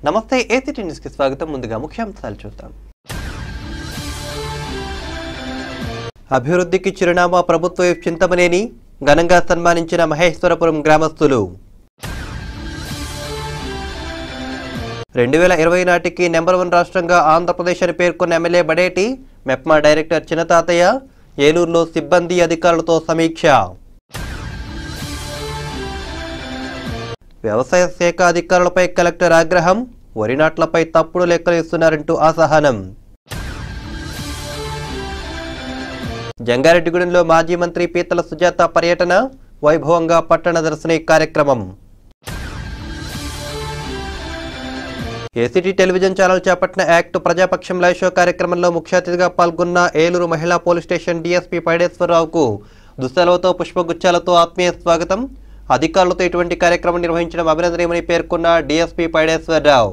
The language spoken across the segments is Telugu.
నమస్తే ఏసీటీ న్యూస్కి స్వాగతం ముందుగా ముఖ్యాంశాలు చూద్దాం అభివృద్ధికి చిరునామా ప్రభుత్వ చింతమనేని ఘనంగా సన్మానించిన మహేశ్వరపురం గ్రామస్తులు రెండు వేల ఇరవై నాటికి నెంబర్ వన్ రాష్ట్రంగా ఆంధ్రప్రదేశ్ అని పేర్కొన్న MLA Badeti MEPMA director Chinnatatayya ఏలూరులో సిబ్బంది అధికారులతో సమీక్ష వ్యవసాయ శాఖ అధికారులపై కలెక్టర్ ఆగ్రహం వరి నాట్లపై తప్పుడు లెక్కలు ఇస్తున్నారంటూ అసహనం జంగారెడ్డిగూడెంలో మాజీ మంత్రి పీతల సుజాత పర్యటన వైభవంగా పట్టణ దర్శని కార్యక్రమం ఏసీటీ టెలివిజన్ ఛానల్ చేపట్టిన యాక్ట్ ప్రజాపక్షం లైవ్ షో కార్యక్రమంలో ముఖ్య అతిథిగా పాల్గొన్న ఏలూరు మహిళా పోలీస్ స్టేషన్ డీఎస్పీ పైడేశ్వరరావుకు దుస్తలతో పుష్పగుచ్చాలతో ఆత్మీయ స్వాగతం అధికారులతో ఇటువంటి కార్యక్రమం నిర్వహించడం అభినందనీయమని పేర్కొన్న డీఎస్పీ పైడేశ్వరరావు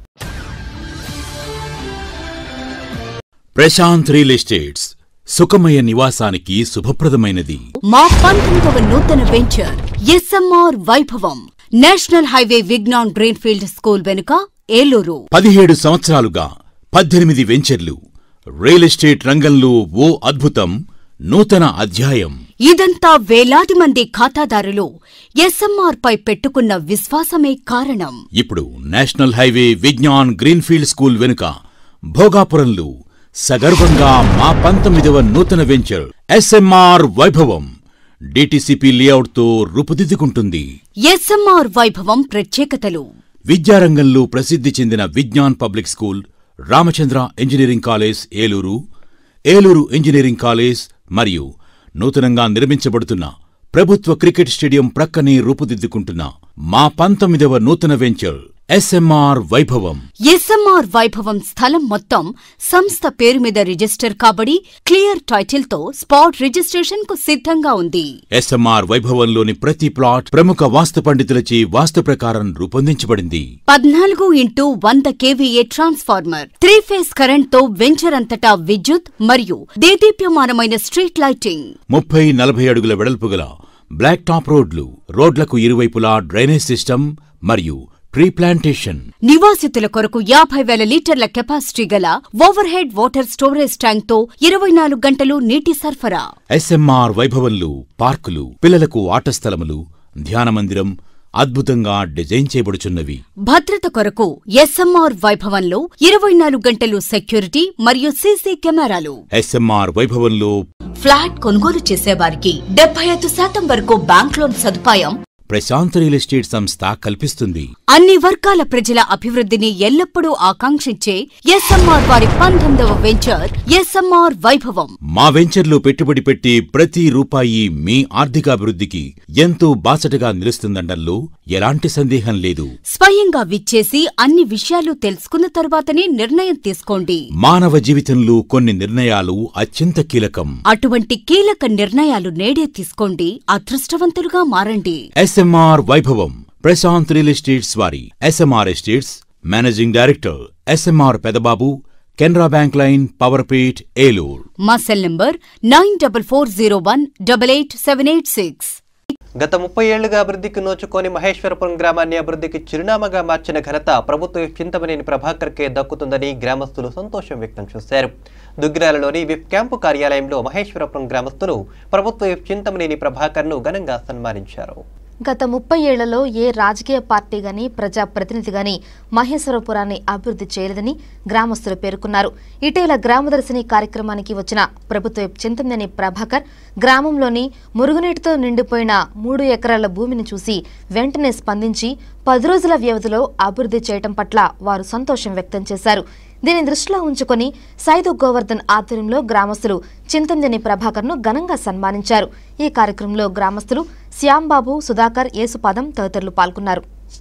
ప్రశాంత్ రియల్ ఎస్టేట్స్ సుఖమయ నివాసానికి శుభప్రదమైనది మా పంతొమ్మిదవ నూతన venture SMR Vaibhavam national highway Vignan greenfield school వెనుక ఏలూరు పదిహేడు సంవత్సరాలుగా పద్దెనిమిది వెంచర్లు రియల్ ఎస్టేట్ రంగంలో ఓ అద్భుతం నూతన అధ్యాయం ఇదంతా వేలాది మంది ఖాతాదారులు ఎస్ఎంఆర్ పై పెట్టుకున్న విశ్వాసమే కారణం ఇప్పుడు national highway Vignan greenfield school వెనుక భోగాపురంలో సగర్వంగా మా పంతొమ్మిదవ నూతన వెంచర్ ఎస్ఎంఆర్ వైభవం డిటిసిపి లేఅవుట్తో రూపుదిద్దుకుంటుంది ఎస్ఎంఆర్ వైభవం ప్రత్యేకతలు విద్యారంగంలో ప్రసిద్ధి చెందిన Vignan public school Ramachandra engineering college Eluru Eluru engineering college మరియు నూతనంగా నిర్మించబడుతున్న ప్రభుత్వ క్రికెట్ స్టేడియం ప్రక్కనే రూపుదిద్దుకుంటున్న మా పంతొమ్మిదవ నూతన వెంచర్ ఎస్ఎంఆర్ వైభవం ఎస్ఎంఆర్ వైభవం స్థలం మొత్తం సంస్థ పేరు మీద రిజిస్టర్ కాబడి క్లియర్ టైటిల్ తో స్పాట్ రిజిస్ట్రేషన్ కు సిద్ధంగా ఉంది ఎస్ఎంఆర్ వైభవంలోని ప్రతి ప్లాట్ ప్రముఖ వాస్తు పండితులచే వాస్తు ప్రకారం రూపొందించబడింది పద్నాలుగు ఇంటూ వంద KVA transformer three phase current తో వెంచర్ అంతటా విద్యుత్ మరియు దేదీప్యమానమైన స్ట్రీట్ లైటింగ్ ముప్పై నలభై అడుగుల వెడల్పు గల బ్లాక్ టాప్ రోడ్లు రోడ్లకు ఇరువైపులా డ్రైనేజ్ సిస్టమ్ మరియు ట్రీ ప్లాంటేషన్ నివాసితుల కొరకు యాభై వేల లీటర్ల కెపాసిటీ గల overhead water storage tank తో ఇరవై నాలుగు గంటలు నీటి సరఫరా ఎస్ఎంఆర్ వైభవంలో పార్కులు పిల్లలకు ఆట స్థలములు ధ్యాన మందిరం అద్భుతంగా డిజైన్ చేయబడుచున్నవి భద్రత కొరకు ఎస్ఎంఆర్ వైభవంలో ఇరవై నాలుగు గంటలు సెక్యూరిటీ మరియు సీసీ కెమెరాలు ఎస్ఎంఆర్ వైభవంలో ఫ్లాట్ కొనుగోలు చేసేవారికి డెబ్బై ఐదు శాతం వరకు బ్యాంక్ లోన్ సదుపాయం ప్రశాంత్ రియల్ ఎస్టేట్ సంస్థ కల్పిస్తుంది అన్ని వర్గాల ప్రజల అభివృద్ధిని ఎల్లప్పుడూ ఆకాంక్షించే ఎస్ఎంఆర్ వారి పంతొమ్మిదవ వెంచర్ ఎస్ఎంఆర్ వైభవం మా వెంచర్లో పెట్టుబడి పెట్టి ప్రతి రూపాయి మీ ఆర్థికాభివృద్ధికి ఎంతో బాసటగా నిలుస్తుందనడంలో ఎలాంటి సందేహం లేదు స్వయంగా విచ్చేసి అన్ని విషయాలు తెలుసుకున్న తర్వాతనే నిర్ణయం తీసుకోండి మానవ జీవితంలో కొన్ని నిర్ణయాలు అత్యంత కీలకం అటువంటి కీలక నిర్ణయాలు నేడే తీసుకోండి అదృష్టవంతులుగా మారండి SMR Vaibhavam Prashant real estates వారి SMR estates managing director SMR Pedababu Canara bank line Powerpet Eluru మా cell number nine double four zero one double eight seven eight six గత ముప్పై ఏళ్లుగా అభివృద్ధికి నోచుకొని మహేశ్వరపురం గ్రామాన్ని అభివృద్ధికి చిరునామాగా మార్చిన ఘనత ప్రభుత్వ చింతమనేని ప్రభాకర్కే దక్కుతుందని గ్రామస్తులు సంతోషం వ్యక్తం చేశారు దుగ్గిరాలలోని విప్ క్యాంపు కార్యాలయంలో మహేశ్వరపురం గ్రామస్తులు ప్రభుత్వ విప్ చింతమనేని ప్రభాకర్ను ఘనంగా సన్మానించారు గత ముప్పై ఏళ్లలో ఏ రాజకీయ పార్టీ గాని ప్రజాప్రతినిధి గాని మహేశ్వరపురాన్ని అభివృద్ధి చేయలేదని గ్రామస్తులు పేర్కొన్నారు ఇటీవల గ్రామదర్శిని కార్యక్రమానికి వచ్చిన ప్రభుత్వ చింతమనేని ప్రభాకర్ గ్రామంలోని మురుగునీటితో నిండిపోయిన మూడు ఎకరాల భూమిని చూసి వెంటనే స్పందించి పది రోజుల వ్యవధిలో అభివృద్ధి చేయటం పట్ల వారు సంతోషం వ్యక్తం చేశారు దీన్ని దృష్టిలో ఉంచుకొని సైదు గోవర్ధన్ ఆధ్వర్యంలో గ్రామస్తులు చింతంజని ప్రభాకర్ను ఘనంగా సన్మానించారు ఈ కార్యక్రమంలో గ్రామస్తులు శ్యాంబాబు సుధాకర్ యేసుపాదం తదితరులు పాల్గొన్నారు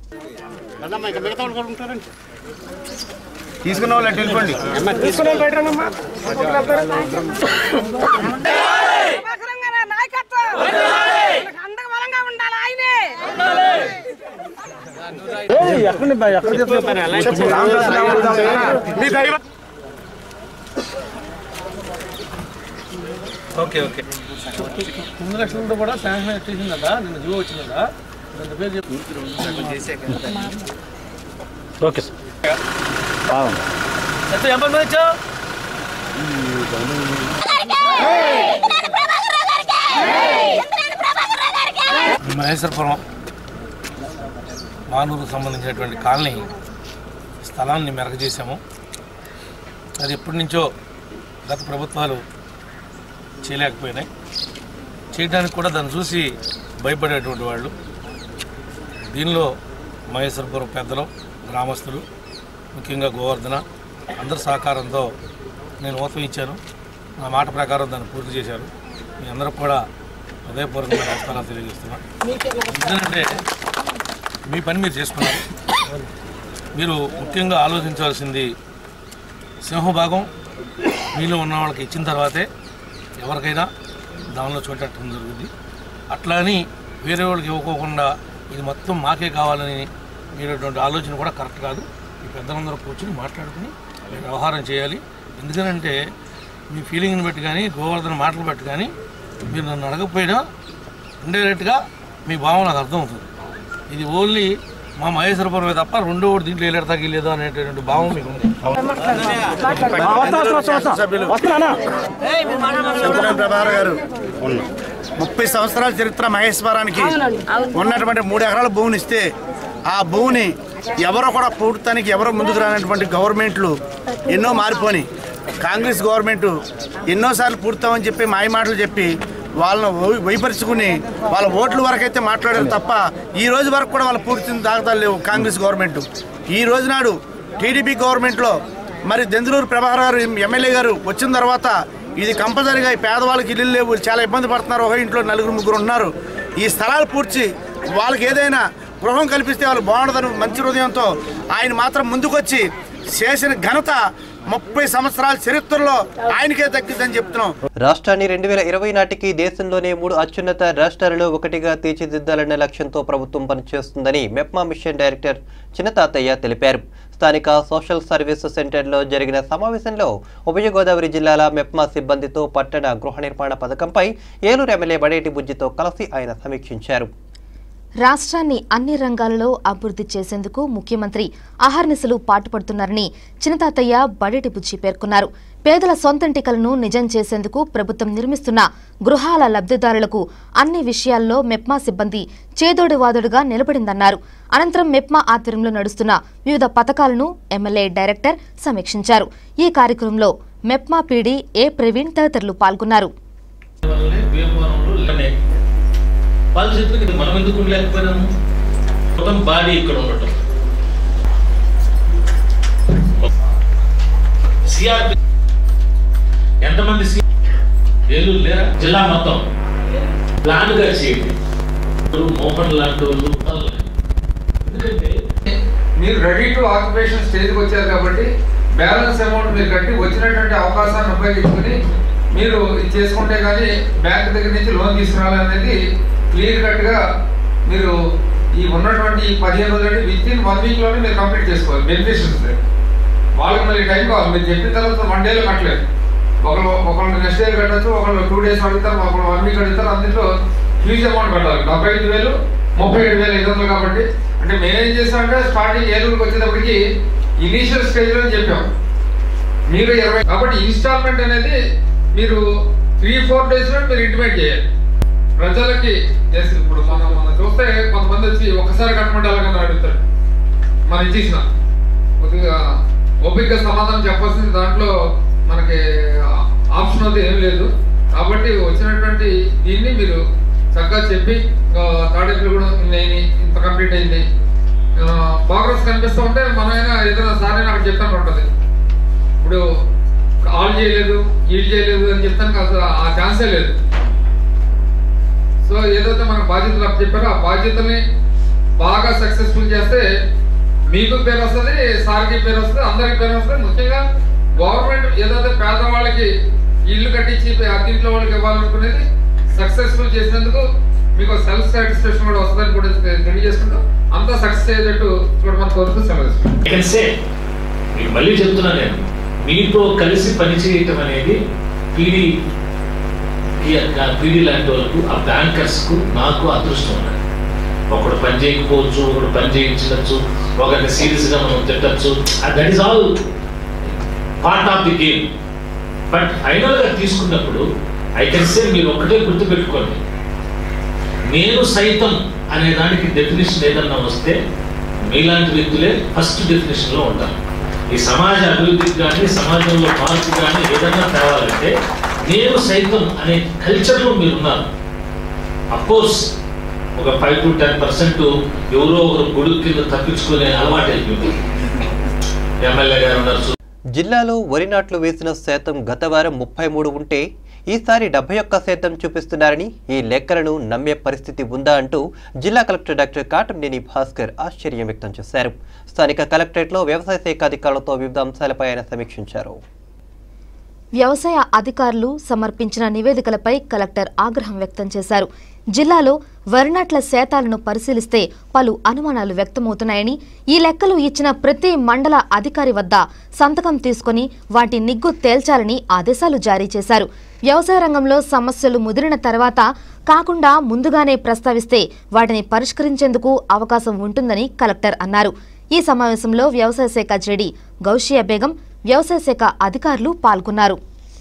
తీసుకున్న వాళ్ళు అటు వెళ్ళిపోండి తెలంగాణ నాయకత్వం అండగా బలంగా ఉండాలి ఆయనే ముందు లక్షలతో కూడా శాంక్షన్ వచ్చేసిందట నిన్న జీవో వచ్చిందట దాని పేరు చెప్పు ఓకే సార్ ఎంత ఎంత మంది ఇచ్చావు మహేశ్వరపురం మానూరుకు సంబంధించినటువంటి కాలనీ స్థలాన్ని మెరగ చేశాము అది ఎప్పటి నుంచో గత ప్రభుత్వాలు చేయలేకపోయినాయి చేయడానికి కూడా దాన్ని చూసి భయపడేటువంటి వాళ్ళు దీనిలో మహేశ్వరపురం పెద్దలు గ్రామస్తులు ముఖ్యంగా గోవర్ధన అందరి సహకారంతో నేను ఊతం ఇచ్చాను నా మాట ప్రకారం దాన్ని పూర్తి చేశారు మీ అందరూ కూడా హృదయపూర్వకంగా నమస్కారాలు తెలియజేస్తున్నాను ఎందుకంటే మీ పని మీరు చేసుకున్నారు మీరు ముఖ్యంగా ఆలోచించాల్సింది సింహభాగం మీలో ఉన్న వాళ్ళకి ఇచ్చిన తర్వాతే ఎవరికైనా దానిలో చూడటం జరుగుతుంది అట్లా అని వేరే వాళ్ళకి ఇవ్వకోకుండా ఇది మొత్తం మాకే కావాలని మీరటువంటి ఆలోచన కూడా కరెక్ట్ కాదు ఈ పెద్దలందరూ కూర్చొని మాట్లాడుకుని మీరు వ్యవహారం చేయాలి ఎందుకంటే మీ ఫీలింగ్ని బట్టి కానీ గోవర్ధన మాటలు బట్టి కానీ మీరు నన్ను అడగకపోయినా ఇండైరెక్ట్గా మీ భావం నాకు అర్థమవుతుంది ఇది ఓన్లీ మా మహేశ్వరపురమే తప్ప రెండో ఒకటి దీంట్లో వెళ్ళాడు తగ్గిలేదు అనేటటువంటి భావం మీకు ఉంది చింతలేని ప్రభాకర్ గారు ముప్పై సంవత్సరాల చరిత్ర మహేశ్వరానికి ఉన్నటువంటి మూడు ఎకరాల భూమిని ఇస్తే ఆ భూమిని ఎవరో కూడా పూడటానికి ఎవరో ముందుకు రానటువంటి గవర్నమెంట్లు ఎన్నో మారిపోని కాంగ్రెస్ గవర్నమెంట్ ఎన్నోసార్లు పూడతామని చెప్పి మాయ మాటలు చెప్పి వాళ్ళని వై- వైపరుచుకుని వాళ్ళ ఓట్ల వరకు అయితే మాట్లాడారు తప్ప ఈ రోజు వరకు కూడా వాళ్ళు పూర్తి దాఖతాలు లేవు కాంగ్రెస్ గవర్నమెంట్ ఈ రోజు నాడు టీడీపీ గవర్నమెంట్లో మరి దెందులూరు ప్రభాకర్ గారు ఎమ్మెల్యే గారు వచ్చిన తర్వాత ఇది కంపల్సరీగా ఈ పేదవాళ్ళకి ఇల్లు లేవు చాలా ఇబ్బంది పడుతున్నారు ఒక ఇంట్లో నలుగురు ముగ్గురు ఉన్నారు ఈ స్థలాలు పూడ్చి వాళ్ళకి ఏదైనా గృహం కల్పిస్తే వాళ్ళు బాగుండదని మంచి హృదయంతో ఆయన మాత్రం ముందుకొచ్చి చేసిన ఘనత ముప్పై సంవత్సరాల చరిత్రలో ఆయనకే దక్కిందని చెప్తున్నాం రాష్ట్రాన్ని రెండు వేల ఇరవై నాటికి దేశంలోనే మూడు అత్యున్నత రాష్ట్రాలలో ఒకటిగా తీర్చిదిద్దాలనే లక్ష్యంతో ప్రభుత్వం పనిచేస్తుందని మెప్మా మిషన్ డైరెక్టర్ చిన్నతాతయ్య తెలిపారు స్థానిక సోషల్ సర్వీస్ సెంటర్లో జరిగిన సమావేశంలో ఉభయ గోదావరి జిల్లాల మెప్మా సిబ్బందితో పట్టణ గృహ నిర్మాణ పథకంపై ఏలూరు ఎమ్మెల్యే బడేటి బుజ్జితో కలిసి ఆయన సమీక్షించారు రాష్ట్రాన్ని అన్ని రంగాలలో అభివృద్ధి చేసేందుకు ముఖ్యమంత్రి అహర్నిశలు పాటుపడుతున్నారని చిన్నతాతయ్య బడేటి బుచ్చి పేర్కొన్నారు పేదల సొంతంటి కలను నిజం చేసేందుకు ప్రభుత్వం నిర్మిస్తున్న గృహాల లబ్ధిదారులకు అన్ని విషయాల్లో మెప్మా సిబ్బంది చేదోడు వాదోడుగా నిలబడిందన్నారు అనంతరం మెప్మా ఆధ్వర్యంలో నడుస్తున్న వివిధ పథకాలను ఎమ్మెల్యే డైరెక్టర్ సమీక్షించారు ఈ కార్యక్రమంలో మెప్మా పీడీ ఏ ప్రవీణ్ తదితరులు పాల్గొన్నారు వల్లే భీమవరంలో లేనే వాళ్ళ చెప్తే మనం ఎందుకు ఉండలేకపోయినాము మొత్తం బాడీ ఇక్కడ ఉండటం సిఆర్పి ఎంతమంది సి ఏలూరు లేరా జిల్లా మొత్తం ప్లాన్ గా చేయండి ఇప్పుడు మోహన్ లాంటి వాళ్ళు వాళ్ళు. ఎందుకంటే మీరు రెడీ టు ఆక్యుపేషన్ స్టేజ్కి వచ్చారు కాబట్టి బ్యాలెన్స్ అమౌంట్ మీరు కట్టి వచ్చినటువంటి అవకాశాన్ని ఉపయోగించుకుని మీరు ఇది చేసుకుంటే కానీ బ్యాంక్ దగ్గర నుంచి లోన్ తీసుకురావాలనేది క్లియర్ కట్గా మీరు ఈ ఉన్నటువంటి ఈ పదిహేను రోజులు విత్ ఇన్ వన్ వీక్లోనే మీరు కంప్లీట్ చేసుకోవాలి బెనిఫిషియరీస్ వాళ్ళకి మళ్ళీ టైం కావాలి మీరు చెప్పిన తర్వాత వన్ డేలో కట్టలేదు ఒకళ్ళు ఒకళ్ళు నెక్స్ట్ డే కట్టచ్చు ఒకళ్ళు టూ డేస్ అడుగుతారు ఒకళ్ళు వన్ వీక్ అడుగుతారు అందులో హ్యూజ్ అమౌంట్ కట్టాలి డెబ్బై ఐదు వేలు ముప్పై ఏడు వేలు ఐదు వందలు కాబట్టి అంటే మేమేం చేస్తామంటే స్టార్టింగ్ ఏలూరుకి వచ్చేటప్పటికి ఇనీషియల్ స్టేజ్లో చెప్పాం మీరు ఇరవై కాబట్టి ఇన్స్టాల్మెంట్ అనేది మీరు త్రీ ఫోర్ డేస్ లో మీరు ఇంటిమేట్ చేయాలి ప్రజలకి yes, ఇప్పుడు మనం మనం చూస్తే కొంతమంది వచ్చి ఒకసారి కట్టమంటే అలాగని అడుగుతారు మనం ఇచ్చేసిన కొద్దిగా ఓపిక సమాధానం చెప్పాల్సింది దాంట్లో మనకి ఆప్షన్ అయితే ఏం లేదు కాబట్టి వచ్చినటువంటి దీన్ని మీరు చక్కగా చెప్పి తాడేపులు కూడా ఇన్ని అయినాయి, ఇంత కంప్లీట్ అయింది ప్రోగ్రెస్ కనిపిస్తూ ఉంటే మనమైనా ఏదైనా సార్ అయినా అక్కడ చెప్తాను ఉంటుంది ఇప్పుడు ఆల్ చేయలేదు ఈల్ చేయలేదు అని చెప్తాను అసలు ఆ ఛాన్సే లేదు సో ఏదైతే మనకు బాధ్యతలు అప్పు చెప్పారో ఆ బాధ్యతని బాగా సక్సెస్ఫుల్ చేస్తే మీకు పేరు వస్తుంది సార్కి పేరు వస్తుంది అందరికి పేరు వస్తుంది ముఖ్యంగా గవర్నమెంట్ ఏదైతే పేదవాళ్ళకి ఇల్లు కట్టించి అద్దీంట్లో వాళ్ళకి ఇవ్వాలనుకునేది సక్సెస్ఫుల్ చేసినందుకు మీకు సెల్ఫ్ సాటిస్ఫాక్షన్ కూడా వస్తుందని కూడా తెలియజేసుకుంటూ అంతా సక్సెస్ అయ్యేటట్టు చూడమని కోరుతూ సెలవు తీసుకుంటాం. I can say, మీకు మళ్ళీ చెప్తున్నా నేను మీతో కలిసి పనిచేయటం అనేది పీడీ పీడీ లాంటి వాళ్ళకు ఆ బ్యాంకర్స్ కు నాకు అదృష్టం ఉన్నది ఒకడు పని చేయకపోవచ్చు ఒకడు పని చేయించవచ్చు ఒకరిని సీరియస్గా మనం తిట్టచ్చు that is all part of the game but ఫైనల్గా తీసుకున్నప్పుడు ఐ కెన్ సే మీరు ఒకటే గుర్తుపెట్టుకోండి నేను సైతం అనే దానికి డెఫినేషన్ ఏదన్నా వస్తే మీలాంటి వ్యక్తులే ఫస్ట్ డెఫినేషన్లో ఉంటారు ఈ సమాజ అభివృద్ధికి కానీ సమాజంలో మార్పు కానీ ఏదన్నా తేవాలంటే నేను సైతం అనే కల్చర్లో మీరున్నారు అఫ్కోర్స్ ఒక ఫైవ్ టు టెన్ పర్సెంట్ ఎవరో ఒకరు గొడుగు కింద తప్పించుకునే అలవాటు అయిపోయింది ఎమ్మెల్యే గారు ఉన్నారు జిల్లాలో వరి నాట్లు వేసిన శాతం గత వారం ముప్పై మూడు ఉంటే ఈసారి డెబ్బై ఒక్క శాతం చూపిస్తున్నారని ఈ లెక్కలను నమ్మే పరిస్థితి ఉందా అంటూ జిల్లా కలెక్టర్ డాక్టర్ కాటంనేని భాస్కర్ ఆశ్చర్యం వ్యక్తం చేశారు స్థానిక కలెక్టరేట్లో వ్యవసాయ శాఖ అధికారులతో వివిధ అంశాలపై ఆయన సమీక్షించారు వ్యవసాయ అధికారులు సమర్పించిన నివేదికలపై కలెక్టర్ ఆగ్రహం వ్యక్తం చేశారు జిల్లాలో వరినాట్ల శాతాలను పరిశీలిస్తే పలు అనుమానాలు వ్యక్తమవుతున్నాయని ఈ లెక్కలు ఇచ్చిన ప్రతి మండల అధికారి వద్ద సంతకం తీసుకుని వాటి నిగ్గు తేల్చాలని ఆదేశాలు జారీ చేశారు వ్యవసాయ రంగంలో సమస్యలు ముదిరిన తర్వాత కాకుండా ముందుగానే ప్రస్తావిస్తే వాటిని పరిష్కరించేందుకు అవకాశం ఉంటుందని కలెక్టర్ అన్నారు ఈ సమావేశంలో వ్యవసాయ శాఖ జేడీ గౌషియా బేగం వ్యవసాయ శాఖ అధికారులు పాల్గొన్నారు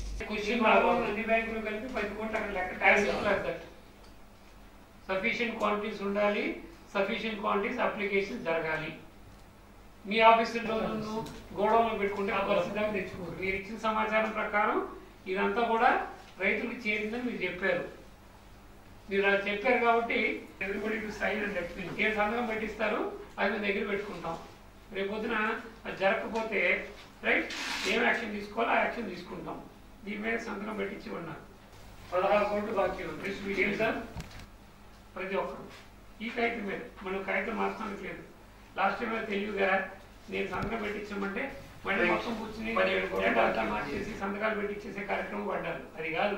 అన్ని బ్యాంకులు కలిపి పది కోట్ల లెక్క ట్యాక్స్ సఫిషియెంట్ క్వాంటిటీస్ ఉండాలి సఫిషియెంట్ క్వాంటిటీస్ అప్లికేషన్ జరగాలి మీ ఆఫీసులో గోడౌన్లో పెట్టుకుంటే ఆ పరిస్థితి దాకా తెచ్చుకోరు మీరు ఇచ్చిన సమాచారం ప్రకారం ఇదంతా కూడా రైతులకు చేరిందని మీరు చెప్పారు మీరు అలా చెప్పారు కాబట్టి everybody to sign and explain a సంతకం పెట్టిస్తారు అది మీ దగ్గర పెట్టుకుంటాం రేపొద్దున అది జరగకపోతే రైట్ ఏం యాక్షన్ తీసుకోవాలో ఆ యాక్షన్ తీసుకుంటాం దీని మీద సంతకం పెట్టించి ఉన్నారు పదహారు కోట్లు బాకీ ఉంది దిస్ మీడియం సార్ ప్రతి ఒక్కరు ఈ కాగితం మీద మనం కాగితం మార్చడానికి లేదు లాస్ట్ టైం తెలివిగా నేను సంతకం పెట్టించమంటే మళ్ళీ మొత్తం కూర్చుని డేటా అంతా మార్చేసి సంతకాలు పెట్టించేసే కార్యక్రమం పడ్డారు అది కాదు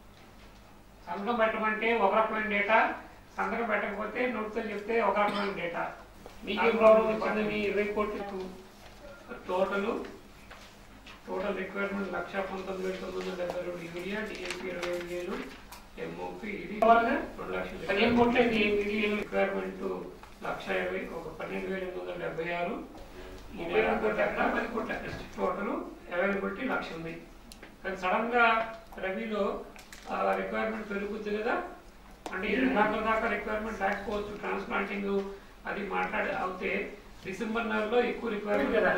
సంతకం పెట్టమంటే ఒక రకమైన డేటా సంతకం పెట్టకపోతే నోట్తో చెప్తే ఒక రకమైన డేటా మీకు ఏం ప్రాబ్లం వచ్చింది మీ ఇరవై కోట్లకు టోటల్ టోటల్ రిక్వైర్మెంట్ లక్ష పంతొమ్మిది వేల తొమ్మిది వందల డెబ్బై రెండు యూరియా డిఎంపీ ఇరవై ఐదు వేలు ఎంఓపి ఇది రెండు లక్షలు పదిహేను కోట్ల యూరియా రిక్వైర్మెంట్ లక్ష ఇరవై ఒక పన్నెండు వేల ఎనిమిది వందల డెబ్బై ఆరు ముప్పై రెండు కోట్ల ఎక్కడ పది కోట్ల టోటల్ అవైలబిలిటీ లక్ష ఉంది కానీ సడన్ గా రబీలో రిక్వైర్మెంట్ పెరుగుద్ది కదా అంటే ఈ రెండు లక్షల దాకా రిక్వైర్మెంట్ లేకపోవచ్చు ట్రాన్స్ప్లాంటింగ్ అది మాట్లాడి అవుతే డిసెంబర్ నెలలో ఎక్కువ రిక్వైర్మెంట్ కదా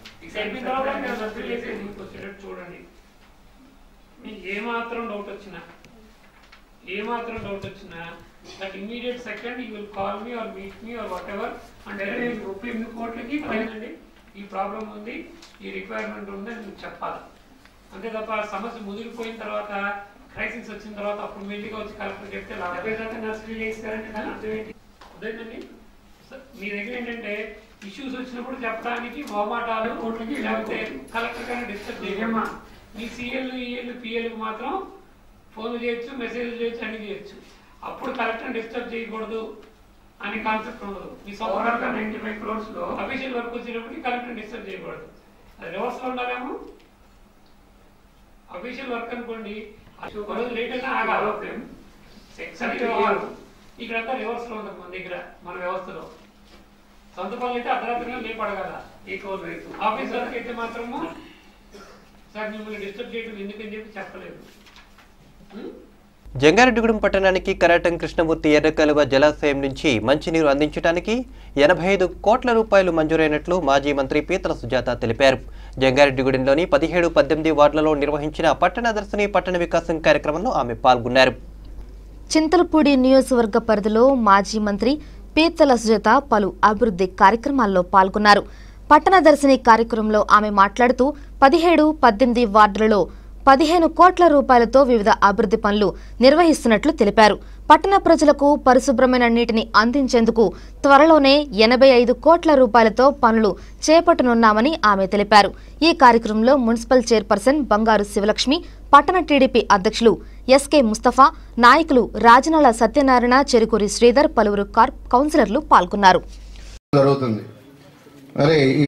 వచ్చేటట్టు చూడండి మీకు ఏమాత్రం డౌట్ వచ్చినా ఏమాత్రం డౌట్ వచ్చినా that immediate second you will call me or meet me or whatever అంటే ముప్పై ఎనిమిది కోట్లకి పైనండి ఈ ప్రాబ్లం ఉంది ఈ రిక్వైర్మెంట్ ఉంది అని మీకు చెప్పాలి అంతే తప్ప సమస్య ముదిరిపోయిన తర్వాత క్రైసిస్ వచ్చిన తర్వాత అప్పుడు మెల్లిగా వచ్చి కలెక్టర్ చెప్తే లాభం నర్సరీ వేస్తారంటే దాని అర్థం ఏంటి అదేంటండి స- మీ దగ్గర ఏంటంటే ఇష్యూస్ వచ్చినప్పుడు చెప్పడానికి మొహమాటాలు లేకపోతే కలెక్టర్ కానీ డిస్టర్బ్ చేయమ్మా మీ సిఎల్ ఈఎల్ పిఎల్ మాత్రం ఫోన్ చేయొచ్చు మెసేజ్ చేయొచ్చు అన్ని చేయొచ్చు అప్పుడు కలెక్టర్ డిస్టర్బ్ చేయకూడదు అనే కాన్సెప్ట్ ఉండదు మీ సొంత నైన్టీ ఫైవ్ క్రోర్స్ లో అఫీషియల్ వర్క్ వచ్చినప్పటికీ కలెక్టర్ డిస్టర్బ్ చేయకూడదు అది రివర్స్ లో ఉండాలేమో అఫీషియల్ వర్క్ అనుకోండి ఒక రోజు లేట్ అయినా ఆగాలి సెక్షన్ ఇక్కడంతా రివర్స్ లో ఉంది మన దగ్గర మన వ్యవస్థలో సొంత పనులు అయితే అర్ధరాత్రిగా లేపు అడగాల ఆఫీస్ వర్క్ అయితే మాత్రము సార్ మిమ్మల్ని డిస్టర్బ్ చేయడం ఎందుకని చెప్పి చెప్పలేదు జంగారెడ్డిగూడెం పట్టణానికి కరాటం కృష్ణమూర్తి ఎర్రకలువ జలాశయం నుంచి మంచినీరు అందించడానికి ఎనభై ఐదు కోట్ల రూపాయలు మంజూరైనట్లు మాజీ మంత్రి పీతల సుజాత తెలిపారు జంగారెడ్డిగూడెంలోని పదిహేడు పద్దెనిమిది వార్డులలో నిర్వహించిన పట్టణ దర్శిని పట్టణ వికాసం కార్యక్రమంలో ఆమె పాల్గొన్నారు చింతలపూడి నియోజకవర్గ పరిధిలో మాజీ మంత్రి పీతల సుజాత పలు అభివృద్ధి కార్యక్రమాల్లో పాల్గొన్నారు పట్టణ దర్శిని కార్యక్రమంలో ఆమె మాట్లాడుతూ పదిహేడు పద్దెనిమిది వార్డులలో పదిహేను కోట్ల రూపాయలతో వివిధ అభివృద్ధి పనులు నిర్వహిస్తున్నట్లు తెలిపారు పట్టణ ప్రజలకు పరిశుభ్రమైన నీటిని అందించేందుకు త్వరలోనే ఎనభై ఐదు కోట్ల రూపాయలతో పనులు చేపట్టనున్నామని ఆమె తెలిపారు ఈ కార్యక్రమంలో మున్సిపల్ చైర్పర్సన్ బంగారు శివలక్ష్మి పట్టణ టీడీపీ అధ్యక్షులు ఎస్కే ముస్తఫా నాయకులు రాజనాల సత్యనారాయణ చెరుకూరి శ్రీధర్ పలువురు కార్ కౌన్సిలర్లు పాల్గొన్నారు జరుగుతుంది మరి ఈ-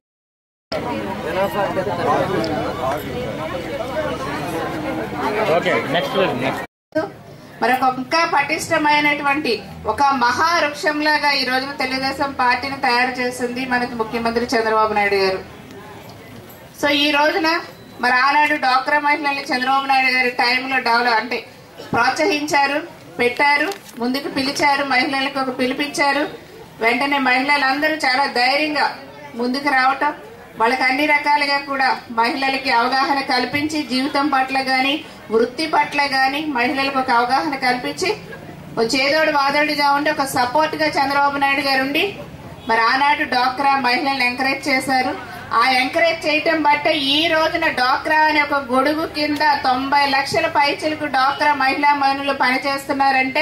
మరి ఒక ఇంకా పటిష్టమైనటువంటి ఒక మహా వృక్షంలాగా ఈ రోజున తెలుగుదేశం పార్టీని తయారు చేసింది మనకి ముఖ్యమంత్రి చంద్రబాబు నాయుడు గారు సో ఈ రోజున మరి ఆనాడు డాక్రా మహిళల్ని చంద్రబాబు నాయుడు గారి టైంలో డెవలప్ అంటే ప్రోత్సహించారు పెట్టారు ముందుకు పిలిచారు మహిళలకు ఒక పిలిపించారు వెంటనే మహిళలందరూ చాలా ధైర్యంగా ముందుకు రావటం వాళ్ళకి అన్ని రకాలుగా కూడా మహిళలకి అవగాహన కల్పించి జీవితం పట్ల గాని వృత్తి పట్ల గాని మహిళలకు ఒక అవగాహన కల్పించి ఒక చేదోడు వాదోడిగా ఉండి ఒక సపోర్ట్ గా చంద్రబాబు నాయుడు గారు ఉండి మరి ఆనాడు డాక్రా మహిళలను ఎంకరేజ్ చేశారు ఆ ఎంకరేజ్ చేయటం బట్టే ఈ రోజున డాక్రా అనే ఒక గొడుగు కింద తొంభై లక్షల పైచలకు డాక్రా మహిళా మనులు పనిచేస్తున్నారంటే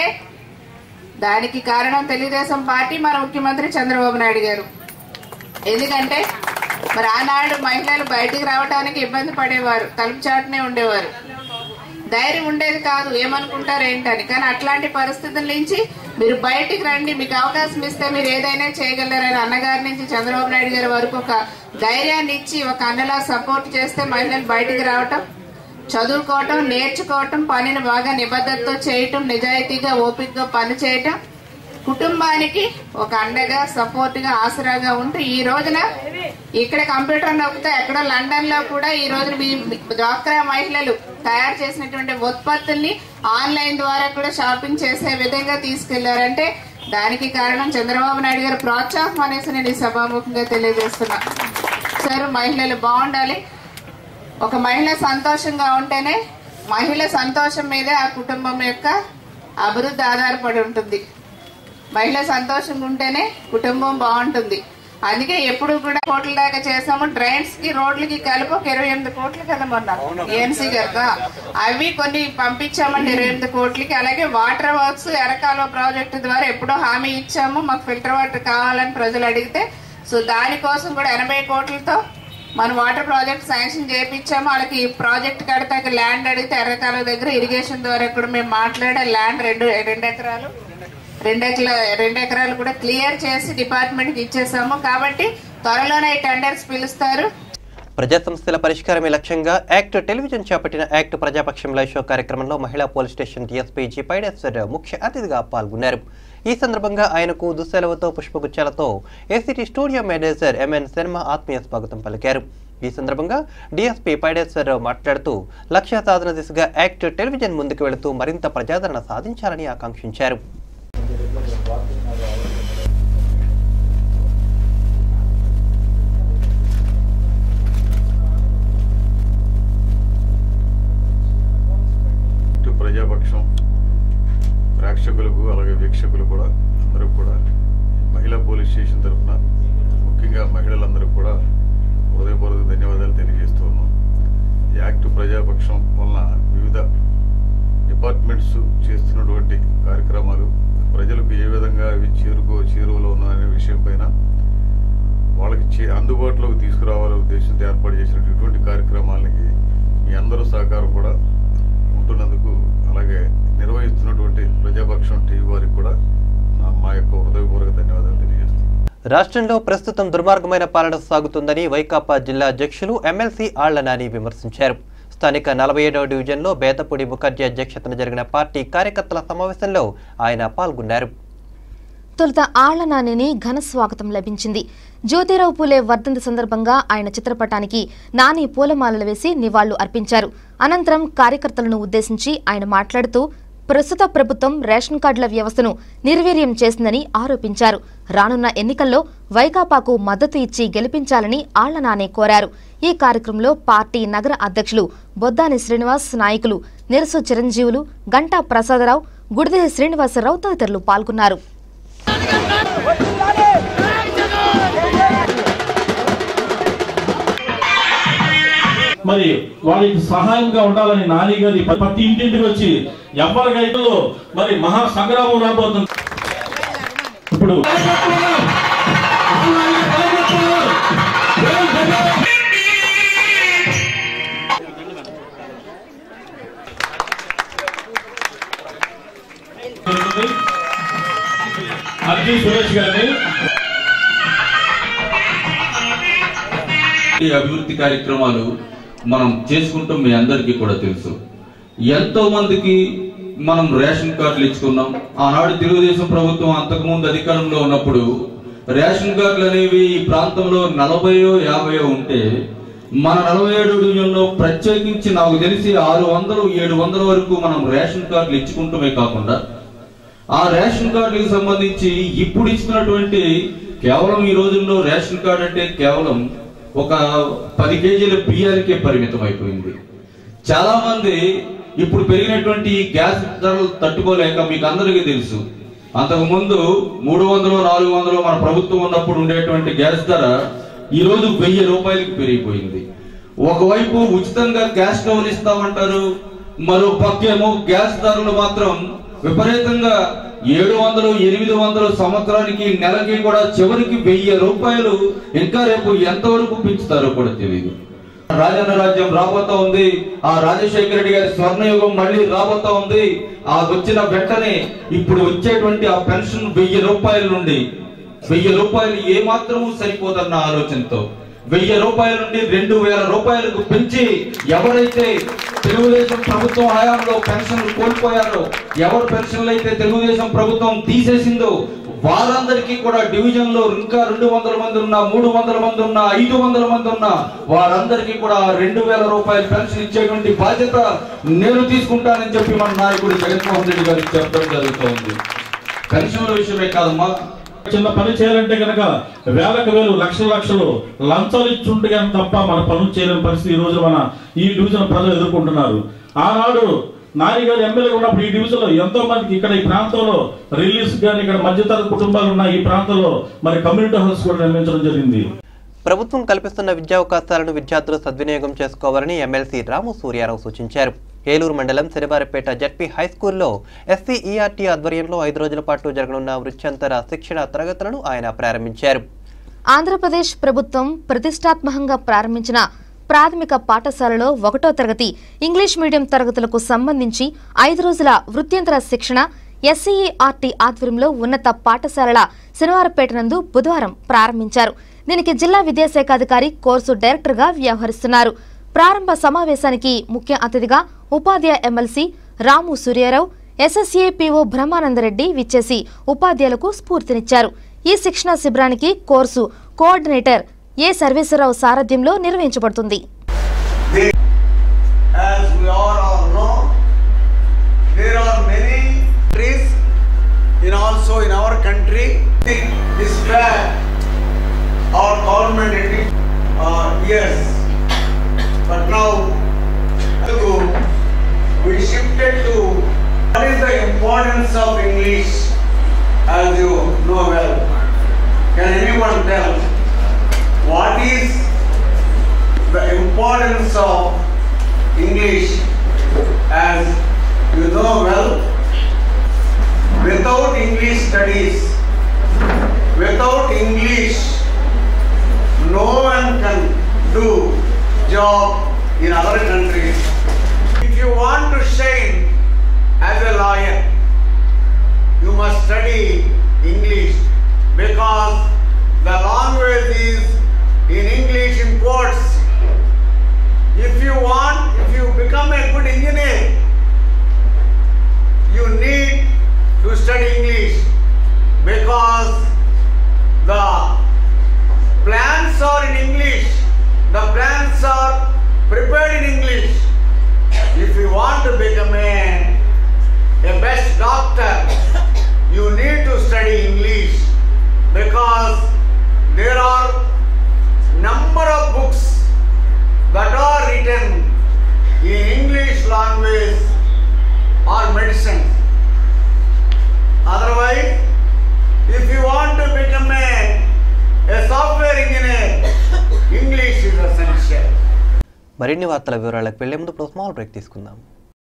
దానికి కారణం తెలుగుదేశం పార్టీ మన ముఖ్యమంత్రి చంద్రబాబు నాయుడు గారు ఎందుకంటే మరి ఆనాడు మహిళలు బయటికి రావడానికి ఇబ్బంది పడేవారు తలుపు చాటునే ఉండేవారు ధైర్యం ఉండేది కాదు ఏమనుకుంటారు ఏంటని కానీ అట్లాంటి పరిస్థితుల నుంచి మీరు బయటికి రండి మీకు అవకాశం ఇస్తే మీరు ఏదైనా చేయగలరని అన్నగారి నుంచి చంద్రబాబు నాయుడు గారి వరకు ఒక ధైర్యాన్ని ఇచ్చి ఒక అన్నలా సపోర్ట్ చేస్తే మహిళలు బయటికి రావటం చదువుకోవటం నేర్చుకోవటం పనిని బాగా నిబద్ధతతో చేయటం నిజాయితీగా ఓపికగా పని చేయటం కుటుంబానికి ఒక అండగా సపోర్ట్ గా ఆసరాగా ఉంటూ ఈ రోజున ఇక్కడ కంప్యూటర్ నొక్కితే ఎక్కడో లండన్ లో కూడా ఈ రోజున మీ డ్వాక్రా మహిళలు తయారు చేసినటువంటి ఉత్పత్తుల్ని ఆన్లైన్ ద్వారా కూడా షాపింగ్ చేసే విధంగా తీసుకెళ్లారంటే దానికి కారణం చంద్రబాబు నాయుడు గారి ప్రోత్సాహం అనేసి నేను ఈ సభాముఖంగా తెలియజేస్తున్నా సార్ మహిళలు బాగుండాలి ఒక మహిళ సంతోషంగా ఉంటేనే మహిళ సంతోషం మీదే ఆ కుటుంబం యొక్క అభివృద్ధి ఆధారపడి ఉంటుంది మహిళ సంతోషంగా ఉంటేనే కుటుంబం బాగుంటుంది అందుకే ఎప్పుడు కూడా కోట్ల దాకా చేసాము డ్రైన్స్ కి రోడ్లకి కలిపి ఒక ఇరవై ఎనిమిది కోట్లు కదా మొన్న ఏఎంసీ గారు అవి కొన్ని పంపించామండి ఇరవై ఎనిమిది కోట్లకి అలాగే వాటర్ వర్క్స్ ఎరకాలువ ప్రాజెక్టు ద్వారా ఎప్పుడో హామీ ఇచ్చాము మాకు ఫిల్టర్ వాటర్ కావాలని ప్రజలు అడిగితే సో దానికోసం కూడా ఎనభై కోట్లతో మన వాటర్ ప్రాజెక్ట్ శాంక్షన్ చేయించాము వాళ్ళకి ఈ ప్రాజెక్ట్ కడితే ల్యాండ్ అడిగితే ఎర్రకాలువ దగ్గర ఇరిగేషన్ ద్వారా కూడా మేము మాట్లాడే ల్యాండ్ రెండు రెండు ఎకరాలు రెండు ఎకరా రెండు ఎకరాలు కూడా క్లియర్ చేసి డిపార్ట్మెంట్ కి ఇచ్చేసాము కాబట్టి త్వరలోనే ఈ టెండర్స్ పిలుస్తారు ప్రజా సమస్యల పరిష్కారమే లక్ష్యంగా యాక్ట్ టెలివిజన్ చేపట్టిన యాక్ట్ ప్రజాపక్షం లైవ్ షో కార్యక్రమంలో మహిళా police station DSP G Paideshwar ముఖ్య అతిథిగా పాల్గొన్నారు ఈ సందర్భంగా ఆయనకు దుస్సెలవుతో పుష్పగుచ్చాలతో ACT studio manager MN Sharma ఆత్మీయ స్వాగతం పలికారు ఈ సందర్భంగా డీఎస్పీ పైడేశ్వరరావు మాట్లాడుతూ లక్ష్య సాధన దిశగా యాక్ట్ టెలివిజన్ ముందుకు వెళుతూ మరింత ప్రజాదరణ సాధించాలని ఆకాంక్షించారు ఇటు ప్రజాపక్షం ప్రేక్షకులకు అలాగే వీక్షకులు కూడా అందరూ కూడా మహిళా పోలీస్ స్టేషన్ తరఫున ముఖ్యంగా మహిళలందరూ కూడా హృదయపూర్వక ధన్యవాదాలు తెలియజేస్తూ ఉన్నాం ఈ యాక్ట్ ప్రజాపక్షం వలన వివిధ డిపార్ట్మెంట్స్ చేస్తున్నటువంటి కార్యక్రమాలు ప్రజలకు ఏ విధంగా అవి చేరుకో చేరువలో ఉన్నాయనే విషయం పైన వాళ్ళకి చే- అందుబాటులోకి తీసుకురావాలనే ఉద్దేశంతో ఏర్పాటు చేసినటువంటి ఇటువంటి కార్యక్రమాలకి మీ అందరూ సహకారం కూడా ఉంటున్నందుకు అలాగే నిర్వహిస్తున్నటువంటి ప్రజాపక్షం టీవీ వారికి కూడా నా మా యొక్క హృదయపూర్వక ధన్యవాదాలు తెలియజేస్తున్నాను రాష్ట్రంలో ప్రస్తుతం దుర్మార్గమైన పాలన సాగుతుందని వైకాపా జిల్లా అధ్యక్షులు ఎమ్మెల్సీ ఆళ్ల నాని విమర్శించారు స్థానిక నలభై ఏడవ డివిజన్లో బేతపూడి ముఖర్జీ అధ్యక్షతన జరిగిన పార్టీ కార్యకర్తల సమావేశంలో ఆయన పాల్గొన్నారు తొలుత ఆళ్ల నానిని ఘన స్వాగతం లభించింది జ్యోతిరావు పూలే వర్ధంతి సందర్భంగా ఆయన చిత్రపటానికి నాని పూలమాలలు వేసి నివాళులు అర్పించారు అనంతరం కార్యకర్తలను ఉద్దేశించి ఆయన మాట్లాడుతూ ప్రస్తుత ప్రభుత్వం రేషన్ కార్డుల వ్యవస్థను నిర్వీర్యం చేసిందని ఆరోపించారు రానున్న ఎన్నికల్లో వైకాపాకు మద్దతు ఇచ్చి గెలిపించాలని ఆళ్ల నాని కోరారు ఈ కార్యక్రమంలో పార్టీ నగర అధ్యక్షులు బొద్దాని శ్రీనివాస్ నాయకులు నిరసు చిరంజీవులు గంటా ప్రసాదరావు గుడిదే శ్రీనివాసరావు తదితరులు పాల్గొన్నారు మరి వాళ్ళకి సహాయంగా ఉండాలని నాని గారి ప్రతి ఇంటింటికి వచ్చి ఎవరికైతే మరి మహా సంగ్రామం రాబోతుంది ఇప్పుడు అర్జీ సురేష్ గారిని ఈ అభివృద్ధి కార్యక్రమాలు మనం చేసుకుంటాం మీ అందరికీ కూడా తెలుసు ఎంతో మందికి మనం రేషన్ కార్డులు ఇచ్చుకున్నాం ఆనాడు తెలుగుదేశం ప్రభుత్వం అంతకుముందు అధికారంలో ఉన్నప్పుడు రేషన్ కార్డులు అనేవి ఈ ప్రాంతంలో నలభైయో యాభైయో ఉంటే మన నలభై ఏడు డివిజన్లో ప్రత్యేకించి నాకు తెలిసి ఆరు వందలు ఏడు వందల వరకు మనం రేషన్ కార్డులు ఇచ్చుకుంటమే కాకుండా ఆ రేషన్ కార్డులకు సంబంధించి ఇప్పుడు ఇస్తున్నటువంటి కేవలం ఈ రోజుల్లో రేషన్ కార్డు అంటే కేవలం ఒక పది కేజీల బియ్యానికే పరిమితం అయిపోయింది చాలా మంది ఇప్పుడు పెరిగినటువంటి ఈ గ్యాస్ ధరలు తట్టుకోలేక మీకు అందరికీ తెలుసు అంతకు ముందు మూడు వందలు నాలుగు వందలు మన ప్రభుత్వం ఉన్నప్పుడు ఉండేటువంటి గ్యాస్ ధర ఈ రోజు వెయ్యి రూపాయలకు పెరిగిపోయింది ఒకవైపు ఉచితంగా గ్యాస్ స్టవ్లు ఇస్తామంటారు మరో పక్కేమో గ్యాస్ ధరలు మాత్రం విపరీతంగా ఏడు వందలు ఎనిమిది వందలు సంవత్సరానికి నెలకి కూడా చివరికి వెయ్యి రూపాయలు ఇంకా రేపు ఎంతవరకు పెంచుతారో కూడా తెలియదు రాజన్న రాజ్యం రాబోతా ఉంది ఆ రాజశేఖర రెడ్డి గారి స్వర్ణయుగం మళ్ళీ రాబోతా ఉంది ఆ వచ్చిన వెంటనే ఇప్పుడు వచ్చేటువంటి ఆ పెన్షన్ వెయ్యి రూపాయల నుండి వెయ్యి రూపాయలు ఏ మాత్రము సరిపోదన్న ఆలోచనతో వెయ్యి రూపాయల నుండి రెండు వేల రూపాయలకు పెంచి ఎవరైతే తెలుగుదేశం ప్రభుత్వం హయాంలో పెన్షన్లు కోల్పోయారో ఎవరు పెన్షన్లు అయితే తెలుగుదేశం ప్రభుత్వం తీసేసిందో వారందరికీ కూడా డివిజన్ లో ఇంకా రెండు వందల మంది ఉన్నా మూడు వందల మంది ఉన్నా ఐదు వందల మంది ఉన్నా వారందరికీ కూడా రెండు వేల రూపాయల పెన్షన్ ఇచ్చేటువంటి బాధ్యత నేను తీసుకుంటానని చెప్పి మన నాయకుడు జగన్మోహన్ రెడ్డి గారికి చెప్పడం జరుగుతోంది పెన్షన్ల విషయమే కాదమ్మా చిన్న పని చేయాలంటే కనుక వేలకు వేలు లక్షల లక్షలు లంచాలు ఇచ్చుంటే కానీ తప్ప మన పనులు చేయలేని పరిస్థితి ఈ రోజు మన ఈ డివిజన్ ప్రజలు ఎదుర్కొంటున్నారు ఆనాడు నాని గారు ఎమ్మెల్యే ఉన్నప్పుడు ఈ డివిజన్ లో ఎంతో మందికి ఇక్కడ ఈ ప్రాంతంలో రిలీజ్ కానీ ఇక్కడ మధ్యతరగతి కుటుంబాలు ఉన్న ఈ ప్రాంతంలో మరి కమ్యూనిటీ హాల్స్ కూడా నిర్మించడం జరిగింది ప్రభుత్వం కల్పిస్తున్న విద్యావకాశాలను విద్యార్థులు సద్వినియోగం చేసుకోవాలని ఎమ్మెల్సీ రాము సూర్యారావు సూచించారు ఏలూరు మండలం శనివారపేట జడ్పీ హై స్కూల్లో ఎస్సీ ఈఆర్టీ ఆధ్వర్యంలో ఐదు రోజుల పాటు జరగనున్న వృత్యంతర శిక్షణ తరగతులను ఆయన ప్రారంభించారు ఆంధ్రప్రదేశ్ ప్రభుత్వం ప్రతిష్టాత్మకంగా ప్రారంభించిన ప్రాథమిక పాఠశాలలో ఒకటో తరగతి ఇంగ్లీష్ మీడియం తరగతులకు సంబంధించి ఐదు రోజుల వృత్యంతర శిక్షణ ఎస్సీఈఆర్టీ ఆధ్వర్యంలో ఉన్నత పాఠశాలల శనివారపేట నందు బుధవారం ప్రారంభించారు దీనికి జిల్లా విద్యాశాఖ అధికారి కోర్సు డైరెక్టర్గా వ్యవహరిస్తున్నారు ప్రారంభ సమావేశానికి ముఖ్య అతిథిగా ఉపాధ్యాయ MLC Ramu Suryarao SSA PO Brahmananda Reddy విచ్చేసి ఉపాధ్యాయులకు స్ఫూర్తినిచ్చారు ఈ శిక్షణ శిబిరానికి కోర్సు కోఆర్డినేటర్ ఏ సర్వేశ్వరరావు సారథ్యంలో నిర్వహించబడుతుంది As we all all know, there are many countries in also in our country. This fact, our government did uh, yes, but now Telugu, we shifted to what is the importance of English, as you know well. Can anyone tell what is the importance of English as you know well without English studies without English no one can do job in other countries if you want to shine as a lawyer you must study English because the language is in English imports if you want, if you become a good engineer, you need to study English because the plans are in English, the plans are prepared in English. If you want to become a, a best doctor, you need to study English because there are number of books that are written in English language or medicine. Otherwise, if you want to become a, a software engineer, English is essential. మరిన్ని వార్తల వివరాలకు వెళ్లే ముందు ఇప్పుడు స్మాల్ బ్రేక్ తీసుకుందాం